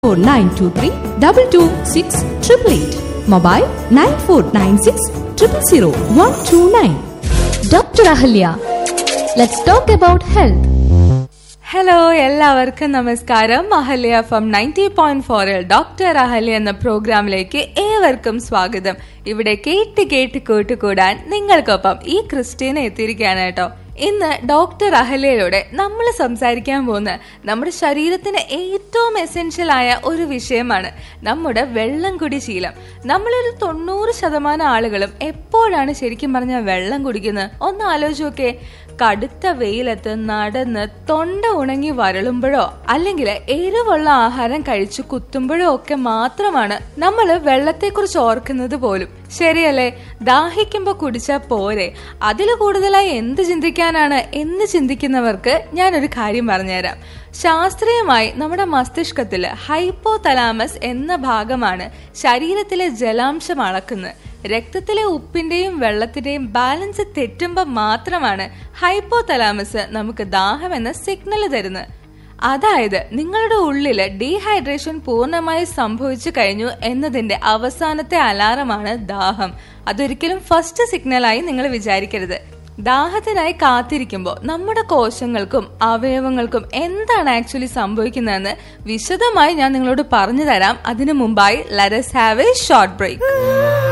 four nine two three double two six triple eight. Mobile nine four nine six triple zero one two nine. Dr. Ahalya. Let's talk about health. Hello എല്ലാവർക്കും നമസ്കാരം Ahalya F ninety point ഫോറിൽ doctor Ahalya എന്ന പ്രോഗ്രാമിലേക്ക് ഏവർക്കും സ്വാഗതം ഇവിടെ കേട്ട് കേട്ട് കൂട്ടുകൂടാൻ നിങ്ങൾക്കൊപ്പം ഈ ക്രിസ്റ്റീന എത്തിയിരിക്കുകയാണ് കേട്ടോ ഇന്ന് ഡോക്ടർ അഹല്യയിലൂടെ നമ്മൾ സംസാരിക്കാൻ പോകുന്ന നമ്മുടെ ശരീരത്തിന് ഏറ്റവും എസെൻഷ്യൽ ആയ ഒരു വിഷയമാണ് നമ്മുടെ വെള്ളം കുടി ശീലം നമ്മളൊരു തൊണ്ണൂറ് ശതമാനം ആളുകളും എപ്പോഴാണ് ശരിക്കും പറഞ്ഞാൽ വെള്ളം കുടിക്കുന്നത് ഒന്ന് ആലോചിച്ച് നോക്കേ കടുത്ത വെയിലത്ത് നടന്ന് തൊണ്ട ഉണങ്ങി വരളുമ്പോഴോ അല്ലെങ്കിൽ എരിവുള്ള ആഹാരം കഴിച്ചു കുത്തുമ്പോഴോ ഒക്കെ മാത്രമാണ് നമ്മൾ വെള്ളത്തെക്കുറിച്ച് ഓർക്കുന്നത് പോലും ശരിയല്ലേ ദാഹിക്കുമ്പോ കുടിച്ചാ പോരെ അതിൽ കൂടുതലായി എന്ത് ചിന്തിക്കാനാണ് എന്ന് ചിന്തിക്കുന്നവർക്ക് ഞാനൊരു കാര്യം പറഞ്ഞുതരാം ശാസ്ത്രീയമായി നമ്മുടെ മസ്തിഷ്കത്തിൽ ഹൈപ്പോ തലാമസ് എന്ന ഭാഗമാണ് ശരീരത്തിലെ ജലാംശം അളക്കുന്നത് രക്തത്തിലെ ഉപ്പിന്റെയും വെള്ളത്തിന്റെയും ബാലൻസ് തെറ്റുമ്പോൾ മാത്രമാണ് ഹൈപ്പോ തലാമസ് നമുക്ക് ദാഹം എന്ന സിഗ്നൽ തരുന്നത് അതായത് നിങ്ങളുടെ ഉള്ളില് ഡീഹൈഡ്രേഷൻ പൂർണ്ണമായി സംഭവിച്ചു കഴിഞ്ഞു എന്നതിന്റെ അവസാനത്തെ അലാറമാണ് ദാഹം അതൊരിക്കലും ഫസ്റ്റ് സിഗ്നലായി നിങ്ങൾ വിചാരിക്കരുത് ദാഹത്തിനായി കാത്തിരിക്കുമ്പോൾ നമ്മുടെ കോശങ്ങൾക്കും അവയവങ്ങൾക്കും എന്താണ് ആക്ച്വലി സംഭവിക്കുന്നതെന്ന് വിശദമായി ഞാൻ നിങ്ങളോട് പറഞ്ഞു തരാം അതിനു മുമ്പായി let's have a short break